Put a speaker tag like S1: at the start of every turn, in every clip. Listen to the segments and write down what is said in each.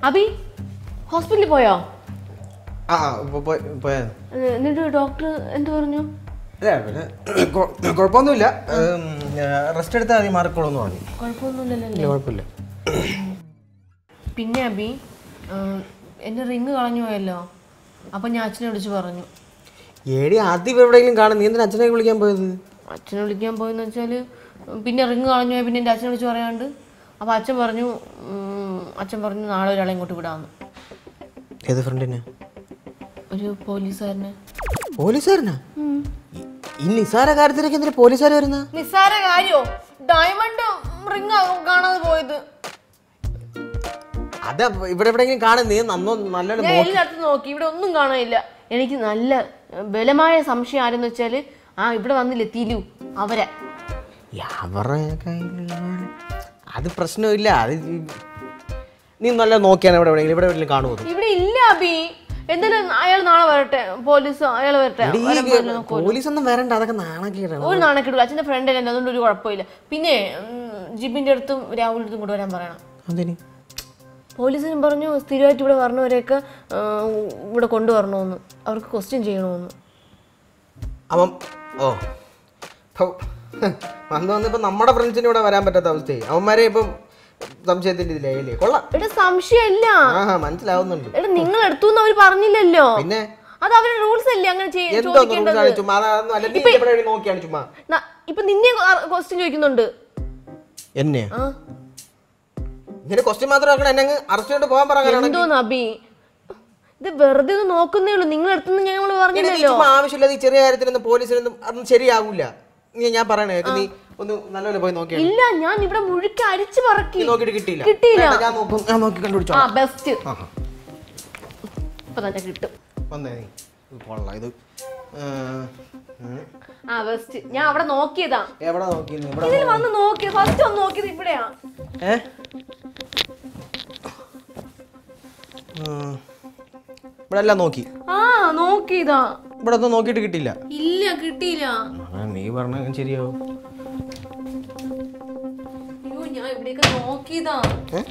S1: അബി ഹോസ്പിറ്റലിൽ പോയോ
S2: ആ ആ, പോ- പോയി- പോയത്
S1: ഏ, എന്നിട്ട് ഡോക്ടർ എന്ത് പറഞ്ഞു
S2: അല്ല പിന്നെ കൊ- കുഴപ്പമൊന്നുമില്ല റെസ്റ്റ് എടുത്താൽ മതി മാറിക്കോളൂന്ന് പറഞ്ഞു
S1: കുഴപ്പമൊന്നുമില്ലല്ലോ
S2: ഇല്ല കുഴപ്പമില്ല
S1: പിന്നെ അബി ഏ, എൻ്റെ റിങ് കളഞ്ഞു പോയല്ലോ അപ്പം ഞാൻ അച്ഛനെ വിളിച്ച് പറഞ്ഞു
S2: ഏടി ആദ്യം എവിടെയെങ്കിലും കാണും നീ എന്തിനാ അച്ഛനെ വിളിക്കാൻ പോയത്
S1: അച്ഛനെ വിളിക്കാൻ പോയെന്ന് വെച്ചാൽ പിന്നെ റിങ് കളഞ്ഞു പോയി പിന്നെ എൻ്റെ അച്ഛനെ വിളിച്ച് പറയാണ്ട് അപ്പോൾ അച്ഛൻ പറഞ്ഞു ഉം, അച്ഛൻ പറഞ്ഞു നാളെ ഒരാളെ ഇങ്ങോട്ട് വിടാമെന്ന്
S2: ഏത് ഫ്രണ്ടിനെ
S1: ഒരു പോലീസുകാരനെ
S2: പോലീസുകാരനാ ഈ നിസാര കാര്യത്തിലേക്ക് എന്തിനാ പോലീസുകാർ വരുന്ന
S1: നിസ്സാര കാര്യോ ഡയമണ്ട് റിങ് കാണാതെ പോയത്
S2: അത് ഇവിടെ എവിടെയെങ്കിലും കാണും നീ നന്നോ നല്ലോണം
S1: ഞാൻ എല്ലായിടത്തും നോക്കി ഇവിടെ ഒന്നും കാണാനില്ല എനിക്ക് നല്ല ഏ, ബലമായ സംശയം ആരെന്ന് വെച്ചാൽ ആ ഇവിടെ വന്നില്ലേ തിലു അവരെ
S2: അവരുടെ കയ്യില് അത് പ്രശ്നമില്ല അത് ഈ- നീ നല്ല നോക്കിയാണ് ഇവിടെ എവിടെയെങ്കിലും ഇവിടെ എവിടെയെങ്കിലും കാണുമോ അത്?
S1: ഇവിടെ ഇല്ല അബി എന്തായാലും അയാൾ നാളെ വരട്ടെ പോലീസ് അയാൾ വരട്ടെ
S2: എടീ,
S1: വരുമ്പോ എല്ലാം നോക്കുമല്ലോ.
S2: പോലീസ് ഒന്നും വരണ്ട അതൊക്കെ നാണക്കേടാണ്
S1: ഒരു നാണക്കെടുല്ല അച്ഛൻ്റെ ഫ്രണ്ട് അല്ലേ അതുകൊണ്ട് ഒരു കുഴപ്പമില്ല പിന്നെ ഉം, ജിബിന്റെ അടുത്തും രാഹുലിന്റെ അടുത്തും കൊണ്ടുവരാൻ പറയണം
S2: അതിന്
S1: പോലീസിനും പറഞ്ഞു സ്ഥിരമായിട്ട് ഇവിടെ വരണവരെയൊക്കെ ആ, ഇവിടെ കൊണ്ടുവരണമെന്ന് അവർക്ക് ക്വസ്റ്റ്യൻ ചെയ്യണമെന്ന്
S2: അവൻ ഓ ഹോ, വന്ന് വന്നിപ്പോ നമ്മുടെ ഫ്രണ്ട്സിന് ഇവിടെ വരാൻ പറ്റാത്ത അവസ്ഥയായി അവന്മാരെ ഇപ്പം സംശയത്തിന്റെ ഇതിലേ കൊള്ളാം
S1: എടാ സംശയമില്ല
S2: ആഹാ മനസ്സിലാവുന്നുണ്ട്
S1: എടാ നിങ്ങൾ എടുത്തു എന്ന് അവർ പറഞ്ഞില്ലല്ലോ
S2: പിന്നെ
S1: അത് അവരുടെ റൂൾസ് അല്ലേ അങ്ങനെ ചെയ്യ-
S2: എന്തോന്ന്
S1: ചോദിക്കേണ്ടത്
S2: റൂൾസാണ് ചുമ്മാ അതൊന്നും അല്ല നീ ഇവിടെ എവിടെയെങ്കിലും നോക്കിയാണ് ചുമ്മാ
S1: ന- ഇപ്പൊ നിന്നെ ക്വസ്റ്റ്യൻ ചോദിക്കുന്നുണ്ട്
S2: എന്നെ
S1: ആ
S2: ഇങ്ങനെ ക്വസ്റ്റ്യൻ മാത്രം ആക്കണം എന്നെ അറസ്റ്റ് ചെയ്തിട്ട് പോകാൻ പറയാനാണ്
S1: എന്തോന്ന് അബി ഇത് വെറുതെ ഒന്ന് നോക്കുന്നേ ഉള്ളൂ നിങ്ങൾ എടുത്തെന്ന് ഞങ്ങൾ പറഞ്ഞില്ലല്ലോ
S2: ചുമ്മാ ആവശ്യമില്ലാതെ ഈ ചെറിയ കാര്യത്തിനൊന്നും പോലീസിനൊന്നും അതൊന്നും ശരിയാകൂല നീ ഞാൻ പറയണേ കേക്ക് നീ ഒന്ന് നല്ലപോലെ പോയി നോക്കിയാണ്
S1: ഇല്ല ഞാൻ ഇവിടെ മുഴുക്ക അരിച്ചു പറക്കി
S2: നീ നോക്കിയിട്ട് കിട്ടിയില്ല
S1: കിട്ടിയില്ല.
S2: വേണ്ട, ഞാൻ നോക്കും ഞാൻ നോക്കി കണ്ടുപിടിച്ചോ
S1: ആ ബെസ്റ്റ്
S2: ആഹാ.
S1: ഇപ്പൊ തന്നെ കിട്ടും
S2: വന്നേ നീ ഇത് കൊള്ളാം ഇത് ഏ, ഉം.
S1: ആ ബെസ്റ്റ് ഞാൻ അവിടെ നോക്കിയതാ
S2: എവിടെ നോക്കി നീ? ഇവിടെ
S1: ഇതിൽ വന്ന് നോക്കി ഫസ്റ്റ് ഒന്ന് നോക്കിയത് ഇവിടെയാ
S2: ഏ ഉം. ഇവിടെ എല്ലാം നോക്കി
S1: ആ നോക്കിയതാ
S2: ഇവിടെ ഒന്നും നോക്കിയിട്ട് കിട്ടിയില്ല
S1: ഇല്ല കിട്ടിയില്ല
S2: ആ, നീ പറഞ്ഞ ശരിയാവും
S1: അയ്യോ ഞാൻ ഇവിടെയൊക്കെ നോക്കിയതാ
S2: ഏ?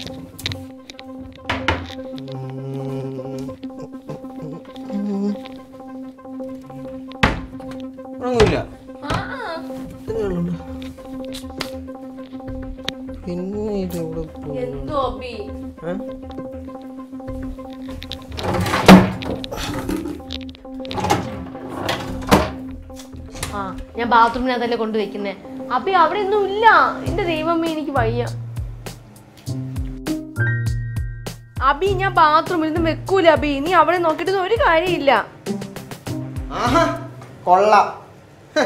S2: ഒന്നുമില്ല
S1: ആ ആ.
S2: പിന്നെ ഇത് ഇവിടെ പോ-
S1: എന്തോ അബി
S2: ഏ?
S1: ആ ഞാൻ ബാത്റൂമിനകത്തല്ലേ കൊണ്ടുവയ്ക്കുന്നേ അബി അവിടെ ഒന്നും ഇല്ല എന്റെ ദൈവമേ എനിക്ക് വയ്യ അബി ഞാൻ ബാത്റൂമിൽ നിന്ന് വെക്കൂല അബി നീ അവിടെ നോക്കിയിട്ട് ഒരു കാര്യമില്ല
S2: ആഹാ കൊള്ളാം ഹ്.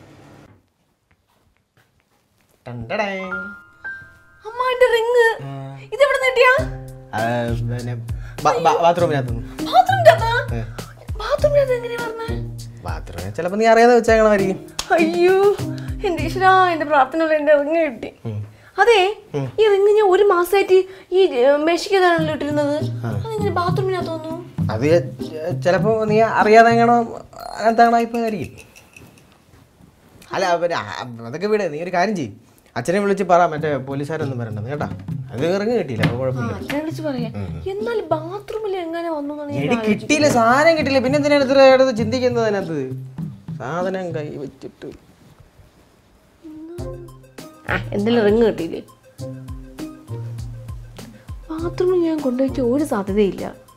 S2: ടണ്ടടേ.
S1: അമ്മ എന്റെ റിങ് ഇതെവിടെ കിട്ടിയാ
S2: ആ, പിന്നെ ബ- ബ- ബാത്റൂമിനകത്തുനിന്ന്
S1: ബാത്റൂമിന്റെ ബാത്റൂമിനകത്ത് എങ്ങനെയാ പറഞ്ഞേ
S2: ബാത്റൂമിൽ ചിലപ്പോൾ നീ അറിയാതെ വെച്ചേക്കണമായിരിക്കും
S1: അയ്യോ എന്റെ ഈശ്വരാ എന്റെ പ്രാർത്ഥന എന്റെ റിങ് കിട്ടി അതെ ഈ റിങ് ഞാൻ ഒരു മാസമായിട്ട് ഈ മേശിക്കതാണല്ലോ ഇട്ടിരുന്നത് അതെങ്ങനെ ബാത്റൂമിനകത്ത് തോന്നുന്നു
S2: അത് ചിലപ്പോൾ നീ അറിയാതെ എങ്ങനോ അങ്ങനത്തെ ഇപ്പോഴായിരിക്കും അല്ല പിന്നെ ആ, അതൊക്കെ വിട് നീ ഒരു കാര്യം ചെയ്യും അച്ഛനെ വിളിച്ച് പറ മറ്റേ പോലീസുകാരൊന്നും വരണ്ടെന്ന് കേട്ടാ അത് ഇറങ്ങി കിട്ടിയില്ല അപ്പോൾ
S1: ആ,
S2: കുഴപ്പമില്ല
S1: അച്ഛനെ വിളിച്ച് പറയാ എന്നാൽ ബാത്റൂമിൽ എങ്ങനെ വന്നു എന്നാണ് ഞാൻ
S2: എടി കിട്ടിയില്ല സാധനം കിട്ടിയില്ല പിന്നെ എന്തിനാണ് ഇത്ര അടുത്ത് ചിന്തിക്കുന്നത് അതിനകത്ത് സാധനം കൈ വെച്ചിട്ട്
S1: ആ, എന്തെങ്കിലും റിങ് കിട്ടിയില്ലേ ബാത്റൂമിൽ ഞാൻ കൊണ്ടുവച്ച ഒരു സാധ്യതയില്ല